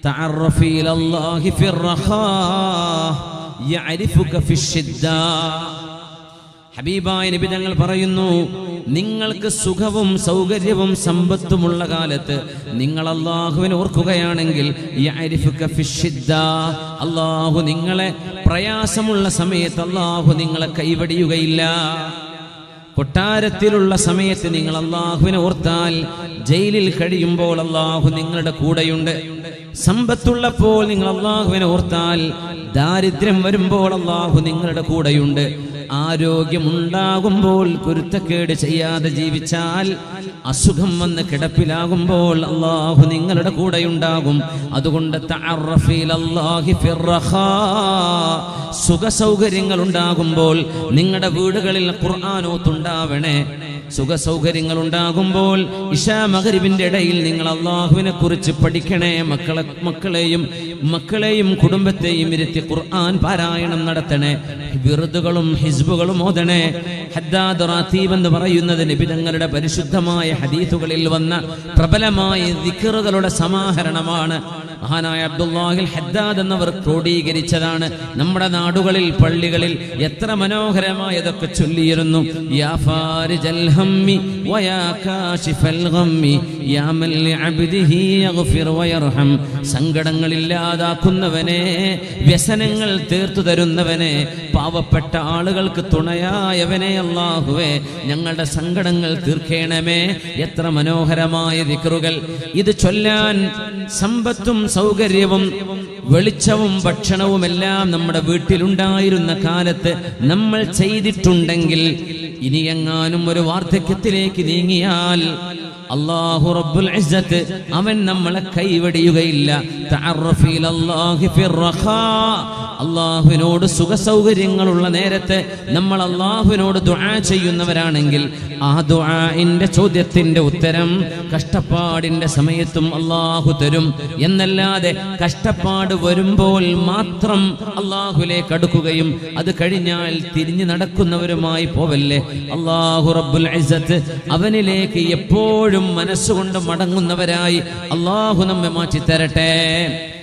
തഅറഫി ഇലല്ലാഹി ഫിർറഖാ യഅരിഫുക ഫിശ്ശിദ്ദാ ഹബീബായ നബി തങ്ങൾ പറയുന്നു നിങ്ങൾക്ക് സുഖവും സൗകര്യവും സമ്പത്തുമുള്ള കാലത്ത് നിങ്ങൾ അള്ളാഹുവിനെ ഓർക്കുകയാണെങ്കിൽ യഅരിഫുക ഫിശ്ശിദ്ദ. അള്ളാഹു നിങ്ങളെ പ്രയാസമുള്ള സമയത്ത് അള്ളാഹു നിങ്ങളെ കൈവടിയുകയില്ല കൊട്ടാരത്തിലുള്ള സമയത്ത് നിങ്ങൾ അള്ളാഹുവിനെ ഓർത്താൽ ജയിലിൽ കഴിയുമ്പോൾ അള്ളാഹു നിങ്ങളുടെ കൂടെയുണ്ട് സമ്പത്തുള്ളപ്പോൾ നിങ്ങൾ അള്ളാഹുവിനെ ഓർത്താൽ ദാരിദ്ര്യം വരുമ്പോൾ അള്ളാഹു നിങ്ങളുടെ കൂടെയുണ്ട് ആരോഗ്യമുണ്ടാകുമ്പോൾ കുരുത്തക്കേട് ചെയ്യാതെ ജീവിച്ചാൽ അസുഖം വന്ന് കിടപ്പിലാകുമ്പോൾ അള്ളാഹു നിങ്ങളുടെ കൂടെയുണ്ടാകും അതുകൊണ്ട് തഅറഫിലല്ലാഹി ഫിർറഖാ. സുഖസൗകര്യങ്ങൾ ഉണ്ടാകുമ്പോൾ നിങ്ങളുടെ വീടുകളിൽ ഖുർആാനോത്തുണ്ടാവണേ സുഖസൗകര്യങ്ങൾ ഉണ്ടാകുമ്പോൾ ഇഷാ മകരിവിന്റെ ഇടയിൽ നിങ്ങൾ അള്ളാഹുവിനെ കുറിച്ച് പഠിക്കണേ മക്കളെ മക്കളെയും മക്കളെയും കുടുംബത്തെയും ഇരുത്തി ഖുർആൻ പാരായണം നടത്തണേ വിറുതുകളും ഹിസ്ബുകളും ഓതണേ ഹദ്ദാദ് റാത്തീബ് എന്ന് പറയുന്നത് നിബിതങ്ങളുടെ പരിശുദ്ധമായ ഹദീസുകളിൽ വന്ന പ്രബലമായ ദിക്കറുകളുടെ സമാഹരണമാണ് മഹാനായ അബ്ദുല്ലാഹിൽ ഹദ്ദാദ് എന്നവർ ക്രോഡീകരിച്ചതാണ് നമ്മുടെ നാടുകളിൽ പള്ളികളിൽ എത്ര മനോഹരമായതൊക്കെ ചൊല്ലിയിരുന്നു യാ ഫാരിജൽ ഹമ്മി വയാ കാശിഫൽ ഗമ്മി യാ മൻ ലിഅബ്ദിഹി യഗ്ഫിർ വയർഹം സങ്കടങ്ങൾ ഇല്ലാതാക്കുന്നവനെ വ്യസനങ്ങൾ തീർത്തു തരുന്നവനെ പാവപ്പെട്ട ആളുകൾക്ക് തുണയായവനെ അല്ലാഹുവേ ഞങ്ങളുടെ സങ്കടങ്ങൾ തീർക്കേണമേ എത്ര മനോഹരമായ ദിക്റുകൾ ഇത് ചൊല്ലാൻ സമ്പത്തും സൗകര്യവും വെളിച്ചവും ഭക്ഷണവും എല്ലാം നമ്മുടെ വീട്ടിലുണ്ടായിരുന്ന കാലത്ത് നമ്മൾ ചെയ്തിട്ടുണ്ടെങ്കിൽ ഇനി എങ്ങാനും ഒരു വാർദ്ധക്യത്തിലേക്ക് നീങ്ങിയാൽ അള്ളാഹു റബ്ബുൽ ഇസ്സത്ത് അവൻ നമ്മളെ കൈവടിയുകയില്ല തഅറഫിലല്ലാഹി ഫിർറഖാ. അള്ളാഹുവിനോട് സുഖസൗകര്യങ്ങളുള്ള നേരത്ത് നമ്മൾ അള്ളാഹുവിനോട് ദുആ ചെയ്യുന്നവരാണെങ്കിൽ ആ ദുആഇന്റെ ചോദ്യത്തിന്റെ ഉത്തരം കഷ്ടപ്പാടിന്റെ സമയത്തും അള്ളാഹു തരും എന്നല്ലാതെ കഷ്ടപ്പാട് വരുമ്പോൾ മാത്രം അള്ളാഹുലേക്ക് അടുക്കുകയും അത് കഴിഞ്ഞാൽ തിരിഞ്ഞു നടക്കുന്നവരുമായി പോവല്ലേ അള്ളാഹു റബ്ബുൽ ഇസ്സത്ത് അവനിലേക്ക് എപ്പോഴും മനസ്സുകൊണ്ട് മടങ്ങുന്നവരായി അള്ളാഹു നമ്മെ മാറ്റി തരട്ടെ